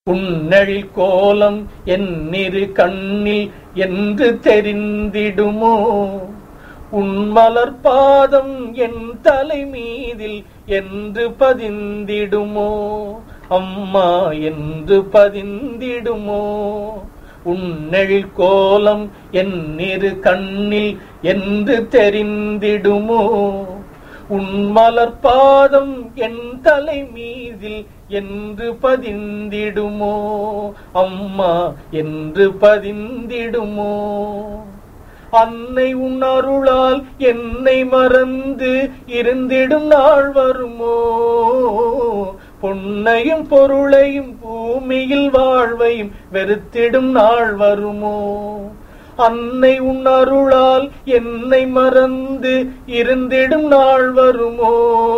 உன்னழில் கோலம் என்னிரு கண்ணில் என்று தெரிந்திடுமோ உன்மலர் பாதம் என் தலை மீதில் என்று பதிந்திடுமோ அம்மா என்று பதிந்திடுமோ உன்னெழில் கோலம் என்னிரு கண்ணில் என்று தெரிந்திடுமோ உன்மலர் பாதம் என் தலை மீதில் என்று பதிந்திடுமோ அம்மா என்று பதிந்திடுமோ அன்னை உன் அருளால் என்னை மறந்து இருந்திடும் நாள் வருமோ பொன்னையும் பொருளையும் பூமியில் வாழ்வையும் வெறுத்திடும் நாள் வருமோ அன்னை உன் அருளால் என்னை மறந்து இருந்திடும் நாள் வருமோ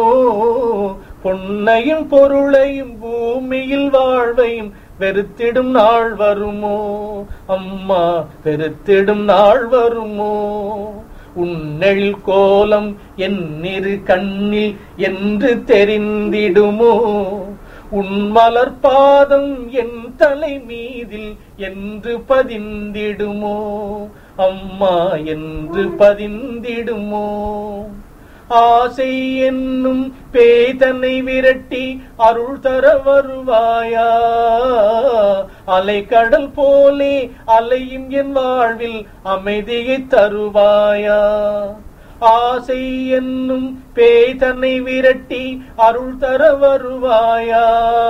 பொன்னையும் பொருளையும் பூமியில் வாழ்வையும் வெறுத்திடும் நாள் வருமோ அம்மா வெறுத்திடும் நாள் வருமோ உன்னெழில் கோலம் என்னிரு கண்ணில் என்று தெரிந்திடுமோ உன் மலர் பாதம் என் தலை மீதில் என்று பதிந்திடுமோ அம்மா என்று பதிந்திடுமோ ஆசை என்னும் பேதனை விரட்டி அருள் தர வருவாயா அலை கடல் போலே அலையும் என் வாழ்வில் அமைதியை தருவாயா ஆசை என்னும் பேதனை விரட்டி அருள் தர வருவாயா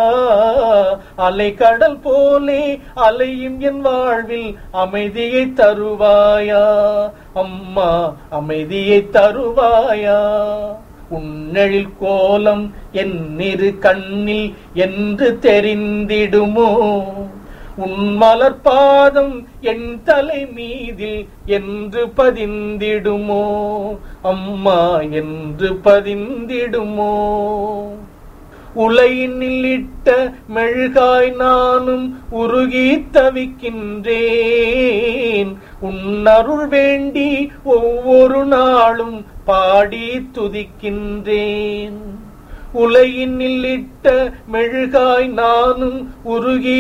அலை கடல் போலே அலையும் என் வாழ்வில் அமைதியை தருவாயா அம்மா அமைதியை தருவாயா உன்னெழில் கோலம் என்னிரு கண்ணில் என்று தெரிந்திடுமோ உன் மலர் பாதம் என் தலை மீதில் என்று பதிந்திடுமோ அம்மா என்று பதிந்திடுமோ உலையினில் இட்ட மெழுகாய் நானும் உருகி தவிக்கின்றேன் உன்னருள் வேண்டி ஒவ்வொரு நாளும் பாடி துதிக்கின்றேன் உலையினில் இட்ட மெழுகாய் நானும் உருகி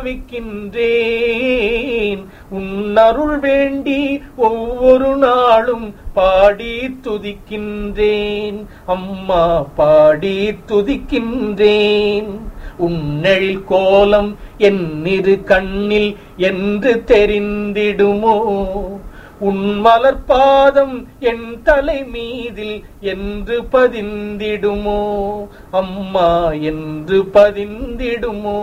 தவிக்கின்றேன் உன்னருள் வேண்டி ஒவ்வொரு நாளும் பாடி துதிக்கின்றேன் அம்மா பாடி துதிக்கின்றேன் உன்னெழில் கோலம் என்னிரு கண்ணில் என்று தெரிந்திடுமோ உன் மலர் பாதம் என் தலை மீதில் என்று பதிந்திடுமோ அம்மா என்று பதிந்திடுமோ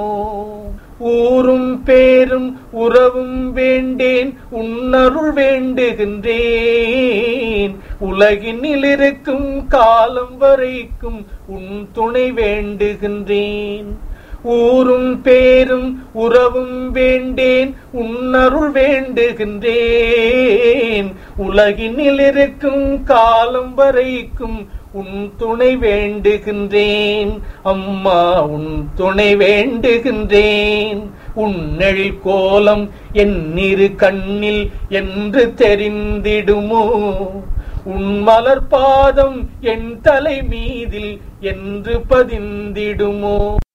ஊரும் பேரும் உறவும் வேண்டேன் உன்னருள் வேண்டுகின்றேன் உலகினில் இருக்கும் காலம் வரைக்கும் உன் துணை வேண்டுகின்றேன் ஊரும் பேரும் உறவும் வேண்டேன் உன்னருள் வேண்டுகின்றேன் உலகினில் இருக்கும் காலம் வரைக்கும் உன் துணை வேண்டுகின்றேன் அம்மா உன் துணை வேண்டுகின்றேன் உன்னெழில் கோலம் என்னிரு கண்ணில் என்று தெரிந்திடுமோ உன் மலர் பாதம் என் தலை மீதில் என்று பதிந்திடுமோ